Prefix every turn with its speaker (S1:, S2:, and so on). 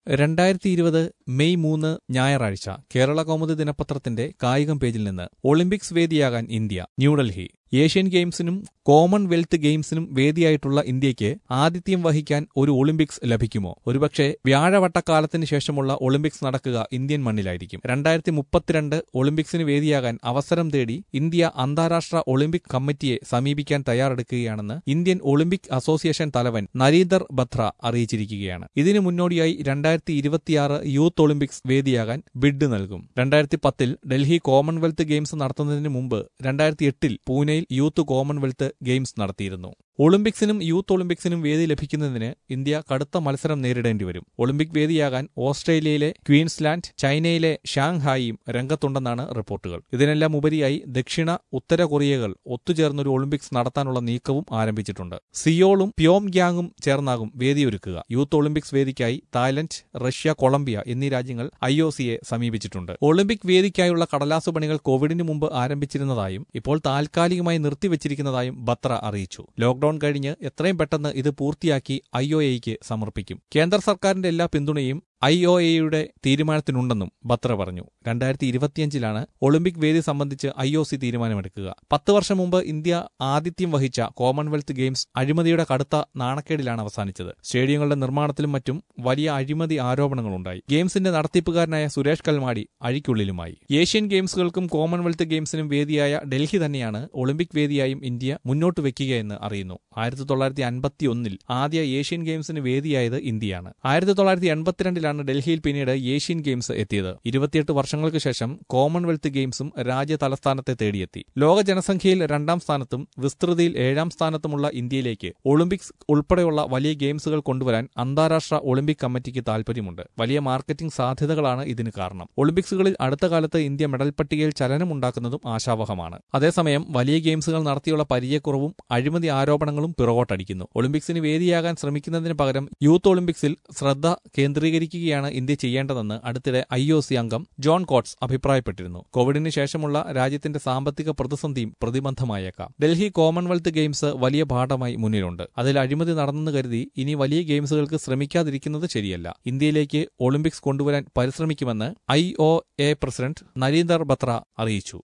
S1: രണ്ടായിരത്തി ഇരുപത് മെയ് മൂന്ന് ഞായറാഴ്ച കേരള കൗമുദി ദിനപത്രത്തിന്റെ കായികം പേജിൽ നിന്ന് ഒളിമ്പിക്സ് വേദിയാകാൻ ഇന്ത്യ ന്യൂഡൽഹി ഏഷ്യൻ ഗെയിംസിനും കോമൺവെൽത്ത് ഗെയിംസിനും വേദിയായിട്ടുള്ള ഇന്ത്യയ്ക്ക് ആതിഥ്യം വഹിക്കാൻ ഒരു ഒളിമ്പിക്സ് ലഭിക്കുമോ ഒരുപക്ഷെ വ്യാഴവട്ടക്കാലത്തിന് ശേഷമുള്ള ഒളിമ്പിക്സ് നടക്കുക ഇന്ത്യൻ മണ്ണിലായിരിക്കും രണ്ടായിരത്തി മുപ്പത്തിരണ്ട് ഒളിമ്പിക്സിന് വേദിയാകാൻ അവസരം തേടി ഇന്ത്യ അന്താരാഷ്ട്ര ഒളിമ്പിക് കമ്മിറ്റിയെ സമീപിക്കാൻ തയ്യാറെടുക്കുകയാണെന്ന് ഇന്ത്യൻ ഒളിമ്പിക് അസോസിയേഷൻ തലവൻ നരീന്ദർ ബത്ര അറിയിച്ചിരിക്കുകയാണ് ഇതിനു മുന്നോടിയായി രണ്ടായിരത്തി ഇരുപത്തിയാറ് യൂത്ത് ഒളിമ്പിക്സ് വേദിയാകാൻ ബിഡ് നൽകും രണ്ടായിരത്തി പത്തിൽ ഡൽഹി കോമൺവെൽത്ത് ഗെയിംസ് നടത്തുന്നതിന് മുമ്പ് രണ്ടായിരത്തി എട്ടിൽ പൂനെയിൽ യൂത്ത് കോമൺവെൽത്ത് ഗെയിംസ് നടത്തിയിരുന്നു ഒളിമ്പിക്സിനും യൂത്ത് ഒളിമ്പിക്സിനും വേദി ലഭിക്കുന്നതിന് ഇന്ത്യ കടുത്ത മത്സരം നേരിടേണ്ടി വരും ഒളിമ്പിക് വേദിയാകാൻ ഓസ്ട്രേലിയയിലെ ക്വീൻസ്ലാൻഡ് ചൈനയിലെ ഷാങ്ഹായിയും രംഗത്തുണ്ടെന്നാണ് റിപ്പോർട്ടുകൾ ഇതിനെല്ലാം ഉപരിയായി ദക്ഷിണ ഉത്തര കൊറിയകൾ ഒത്തുചേർന്നൊരു ഒളിമ്പിക്സ് നടത്താനുള്ള നീക്കവും ആരംഭിച്ചിട്ടുണ്ട് സിയോളും പ്യോം ഗ്യാങ്ങും ചേർന്നാകും വേദിയൊരുക്കുക യൂത്ത് ഒളിമ്പിക്സ് വേദിക്കായി തായ്ലൻഡ് റഷ്യ കൊളംബിയ എന്നീ രാജ്യങ്ങൾ ഐ ഒ സിയെ സമീപിച്ചിട്ടുണ്ട് ഒളിമ്പിക് വേദിക്കായുള്ള കടലാസു പണികൾ കോവിഡിന് മുമ്പ് ആരംഭിച്ചിരുന്നതായും ഇപ്പോൾ താൽക്കാലികമായി നിർത്തിവച്ചിരിക്കുന്നതായും ബത്ര അറിയിച്ചു ലോക്ഡൌൺ കഴിഞ്ഞ് എത്രയും പെട്ടെന്ന് ഇത് പൂർത്തിയാക്കി ഐ ഒ എയ്ക്ക് സമർപ്പിക്കും കേന്ദ്ര സർക്കാരിന്റെ എല്ലാ പിന്തുണയും ഐ ഒ എയുടെ തീരുമാനത്തിനുണ്ടെന്നും ബത്ര പറഞ്ഞു രണ്ടായിരത്തി ഇരുപത്തിയഞ്ചിലാണ് ഒളിമ്പിക് വേദി സംബന്ധിച്ച് ഐ ഒ സി തീരുമാനമെടുക്കുക പത്ത് വർഷം മുമ്പ് ഇന്ത്യ ആതിഥ്യം വഹിച്ച കോമൺവെൽത്ത് ഗെയിംസ് അഴിമതിയുടെ കടുത്ത നാണക്കേടിലാണ് അവസാനിച്ചത് സ്റ്റേഡിയങ്ങളുടെ നിർമ്മാണത്തിലും മറ്റും വലിയ അഴിമതി ആരോപണങ്ങളുണ്ടായി ഗെയിംസിന്റെ നടത്തിപ്പുകാരനായ സുരേഷ് കൽമാടി അഴിക്കുള്ളിലുമായി ഏഷ്യൻ ഗെയിംസുകൾക്കും കോമൺവെൽത്ത് ഗെയിംസിനും വേദിയായ ഡൽഹി തന്നെയാണ് ഒളിമ്പിക് വേദിയായും ഇന്ത്യ മുന്നോട്ട് വെക്കുകയെന്ന് അറിയുന്നു ആയിരത്തി തൊള്ളായിരത്തി അൻപത്തി ഒന്നിൽ ആദ്യ ഏഷ്യൻ ഗെയിംസിന് വേദിയായത് ഇന്ത്യയാണ് ആയിരത്തി തൊള്ളായിരത്തി എൺപത്തിരണ്ടിലാണ് ഡൽഹിയിൽ പിന്നീട് ഏഷ്യൻ ഗെയിംസ് എത്തിയത് ഇരുപത്തിയെട്ട് വർഷങ്ങൾക്ക് ശേഷം കോമൺവെൽത്ത് ഗെയിംസും രാജ്യ തലസ്ഥാനത്തെ തേടിയെത്തി ലോക ജനസംഖ്യയിൽ രണ്ടാം സ്ഥാനത്തും വിസ്തൃതിയിൽ ഏഴാം സ്ഥാനത്തുമുള്ള ഇന്ത്യയിലേക്ക് ഒളിമ്പിക്സ് ഉൾപ്പെടെയുള്ള വലിയ ഗെയിംസുകൾ കൊണ്ടുവരാൻ അന്താരാഷ്ട്ര ഒളിമ്പിക് കമ്മിറ്റിക്ക് താൽപര്യമുണ്ട് വലിയ മാർക്കറ്റിംഗ് സാധ്യതകളാണ് ഇതിന് കാരണം ഒളിമ്പിക്സുകളിൽ അടുത്ത കാലത്ത് ഇന്ത്യ മെഡൽ പട്ടികയിൽ ചലനമുണ്ടാക്കുന്നതും ആശാവഹമാണ് അതേസമയം വലിയ ഗെയിംസുകൾ നടത്തിയുള്ള പരിചയക്കുറവും അഴിമതി ആരോപണങ്ങളും പിറകോട്ടടിക്കുന്നു ഒളിമ്പിക്സിന് വേദിയാകാൻ ശ്രമിക്കുന്നതിന് പകരം യൂത്ത് ഒളിമ്പിക്സിൽ ശ്രദ്ധ കേന്ദ്രീകരിക്കുകയാണ് ഇന്ത്യ ചെയ്യേണ്ടതെന്ന് അടുത്തിടെ ഐ ഒ സി അംഗം ജോൺ കോട്സ് അഭിപ്രായപ്പെട്ടിരുന്നു കോവിഡിന് ശേഷമുള്ള രാജ്യത്തിന്റെ സാമ്പത്തിക പ്രതിസന്ധിയും പ്രതിബന്ധമായേക്കാം ഡൽഹി കോമൺവെൽത്ത് ഗെയിംസ് വലിയ പാഠമായി മുന്നിലുണ്ട് അതിൽ അഴിമതി നടന്നെന്ന് കരുതി ഇനി വലിയ ഗെയിംസുകൾക്ക് ശ്രമിക്കാതിരിക്കുന്നത് ശരിയല്ല ഇന്ത്യയിലേക്ക് ഒളിമ്പിക്സ് കൊണ്ടുവരാൻ പരിശ്രമിക്കുമെന്ന് I O A president Narinder Batra അറിയിച്ചു